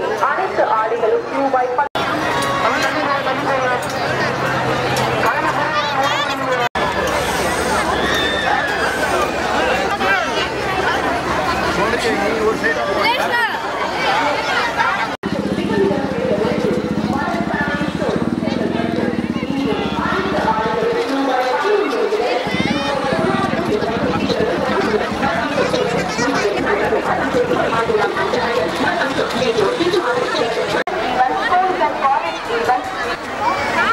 அனைத்து ஆடைகளும் ரூபாய் பத்து schools and college events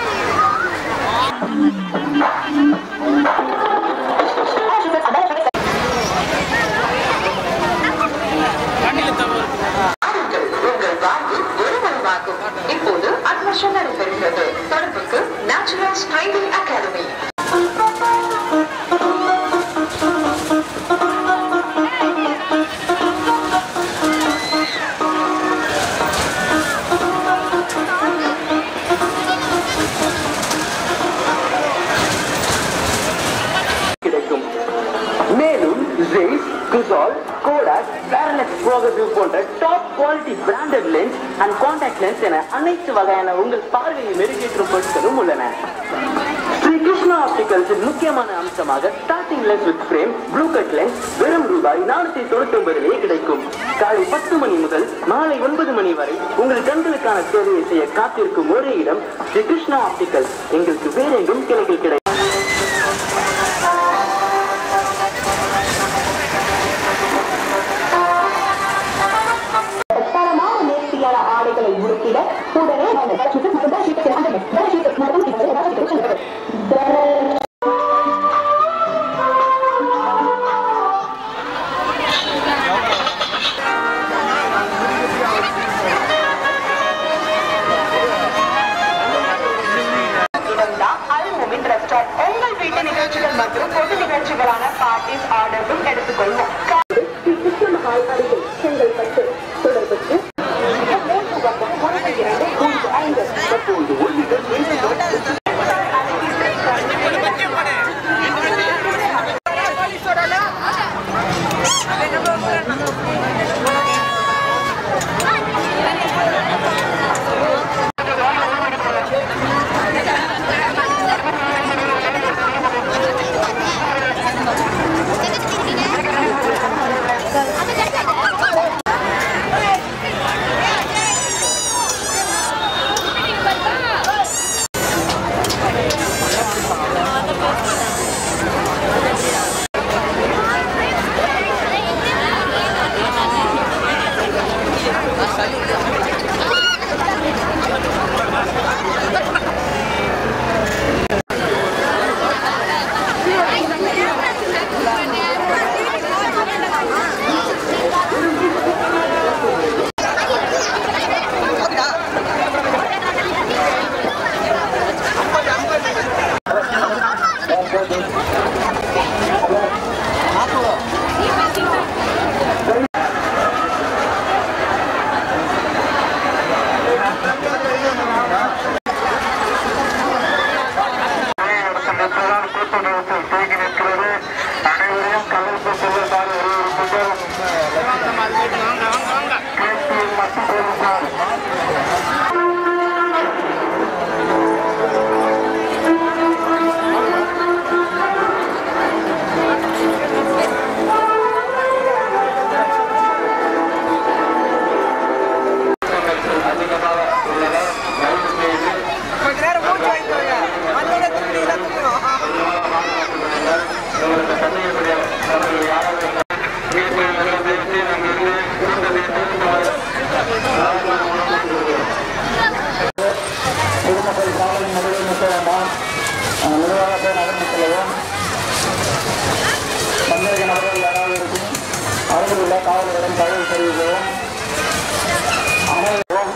உங்கள் வாழ்வு ஒருவருமாகும் இப்போது அட்மிஷன் நடைபெறுகிறது தொடர்புக்கு நேச்சுரல் ட்ரைனிங் அகாடமி கிடைக்கும் மேலும் ஜெய்ஸ் குசால் கோடாக் பேரலெக்ஸ் ப்ரோகசிவ் போன்ற top quality branded lens and contact lens என அனைத்து வகையான உங்கள் பார்வையை மெருகேற்றும் பொருட்களும் உள்ளன ஸ்ரீ கிருஷ்ணா ஆப்டிகல்ஸின் முக்கியமான அம்சமாக starting lens with frame blue cut lens வெறும் ரூபாய் நானூத்தி தொண்ணூத்தி ஒன்பதிலேயே கிடைக்கும் காலை பத்து மணி முதல் மாலை ஒன்பது மணி வரை உங்கள் கண்களுக்கான சேவையை செய்ய காத்திருக்கும் ஒரே இடம் ஸ்ரீ கிருஷ்ணா ஆப்டிகல்ஸ் எங்களுக்கு வேற எங்கும் கிளைகள் கிடைக்கும் தரமான நேர்த்தியான ஆடைகளை உடுத்திட உடனே வாங்க. தரசீட்டு மற்றும் தரசீட்டு அந்த தரசீட்டு மற்றும் தரசீட்டு செல்லுங்கள். தர- இவங்கா அல் முமின் ரெஸ்டாரண்ட் உங்கள் வீட்டு நிகழ்ச்சிகள் மற்றும் பொது நிகழ்ச்சிகளான பார்ட்டிஸ் ஆர்டரும் எடுத்துக்கொள்வோம் ஸ்ரீ கிருஷ்ண மகால் அருகில் செங்கல்பட்டு தொடர்புக்கு மூன்று ஒன்பது ஒன்று இரண்டு மூன்று ஐந்து பொதுமக்கள் காவலின் நடுவில் நிற்க வேண்டாம் நிர்வாகத்தை நகர்ந்து செல்லவும் சந்தேக நபர்கள் யாராவது இருக்கும் அருகில் உள்ள காவலரிடம் தகவல் தெரிவிக்கவும் அனைவரும்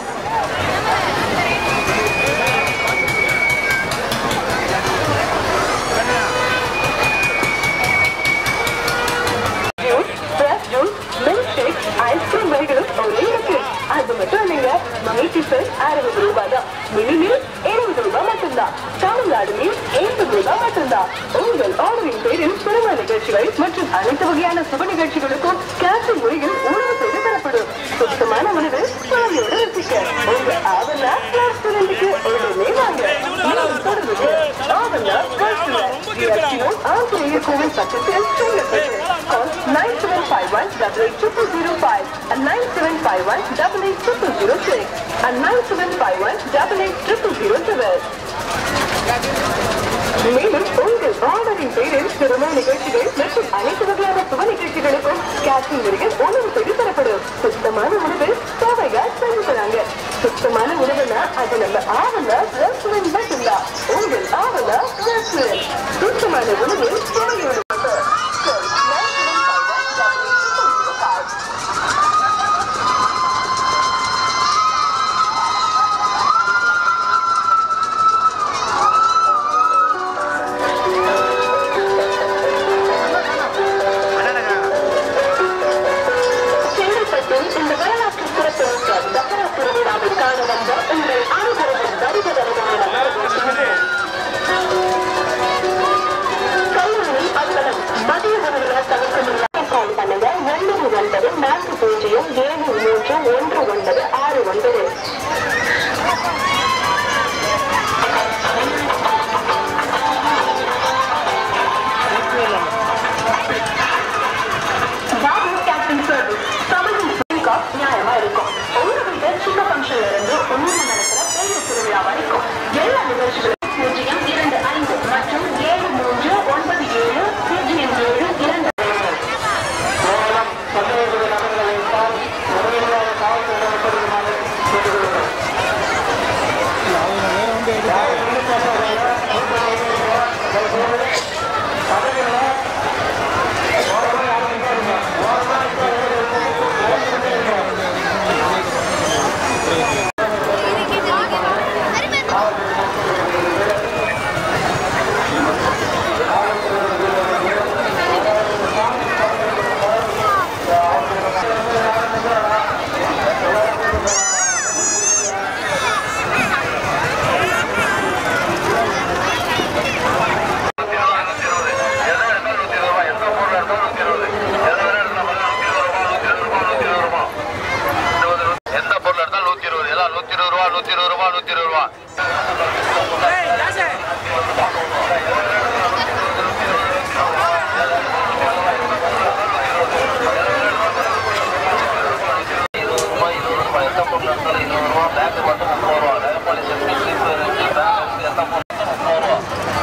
juice fresh juice milk shake ice cream வகைகளும் ஒரே இருக்கு அது மட்டும் இல்லைங்க மகிழ்ச்சி செல் அறுபது ரூபாய் தான் மினி மீல் இருபது ரூபாய் மட்டும்தான் தமிழ்நாடு மீல் எண்பது ரூபாய் மட்டும்தான் உங்கள் ஆர்டரின் பேரில் திருமண நிகழ்ச்சிகள் மற்றும் அனைத்து வகையான சுப நிகழ்ச்சிகளுக்கும் கேன்சல் முறையில் உணவு செய்து தரப்படும் சுத்தமான உணவு சுவையோடு கோவில் பக்கத்தில் Chengalpattu call nine seven five one double eight triple zero five and nine seven five one double eight triple zero six and nine seven five one double eight triple zero seven மேலும் உங்கள் ஆர்டரின் பேரில் திருமண நிகழ்ச்சிகள் மற்றும் அனைத்து வகையான சுப நிகழ்ச்சிகளுக்கும் கேட்டரிங் முறைகள் உணவு செய்து தரப்படும் சுத்தமான உணவு சுவையா செஞ்சு தராங்க சுத்தமான உணவுனா அது நம்ம ஆவலா ரெஸ்டாரண்ட் மட்டும்தான் உங்கள் ஆவலா ரெஸ்டாரண்ட் சுத்தமான உணவு சுவையோடு செங்கல்பட்டில் இந்த வரலாற்று சிறப்புமிக்க தசரா திருவிழாவை காண வந்த உங்கள் அனைவரும் வருகிறவர்களான வரவேற்கிறது கல்லூரி அலுவலம் மதிய உணவுகளை தவிர்க்க முடியாத கால் பண்ணுங்க ஒன்பது ஒன்பது நான்கு பூஜ்ஜியம் ஏழு மூன்று ஒன்று ஒன்பது ஆறு ஒன்பது பாபு கேப்டன் சர்வீஸ் தமிழின் ஸ்பீக் ஆஃப் நியாயமா இருக்கும் உங்க வீட்டு சின்ன ஃபங்க்ஷன்ல இருந்து உண்மையில நடக்கிற பெரிய திருவிழா வரைக்கும் எல்லா நிகழ்ச்சிகளும் பூஜ்ஜியம் இரண்டு ஐந்து மற்றும் ஏழு மூன்று ஒன்பது ஏழு பூஜ்ஜியம் ஏழு இரண்டு மூலம் சந்தேகத்துக்கு நபர்களை வைத்தால் முறையில்லாத காவல்துறை நடவடிக்கைகளை கேட்டுக்கொள்கிறோம் எந்த பொருள் எடுத்தாலும் நூத்தி இருபது எல்லாம் நூத்தி இருபது ரூபா நூத்தி இருபது ரூபா நூத்தி இருபது ரூபா இருபது ரூபாய் இருபது ரூபாய் எந்த பொருள் எடுத்தாலும் இருபது ரூபா பேங்க் மட்டும் முப்பது ரூபா நகை பாலிசி இருக்கு ஸ்லிப் இருக்கு பேங்க் இருக்கு எந்த பொருள் எடுத்தாலும் முப்பது ரூபா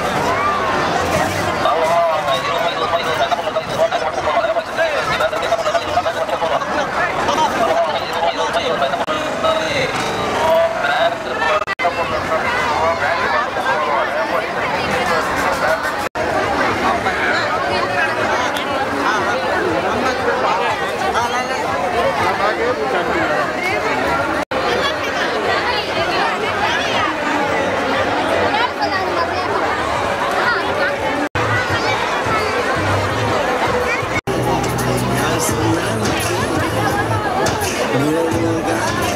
ஆமா, ஆமா, இருபது ரூபாய் இருபது ரூபாய் இருபது ரூபாய் எந்த பொருள் எடுத்தாலும் இருபது ரூபா நகை பாலிசி இருக்கு பேங்க் இருக்கு எந்த பொருள் எடுத்தாலும் இருபது ரூபா பேங்க் மட்டும் முப்பது ரூபா இருபது ரூபாய் இருபது ரூபாய் இருபது ரூபாய் எந்த பொருள் எடுத்தாலும் பேங்க் இருக்கு எந்த பொருள் எடுத்தாலும் இருபது ரூபா பேங்க் மட்டும் முப்பது ரூபா நகை பாலிசி இருக்கு பேங்க் இருக்கு Thank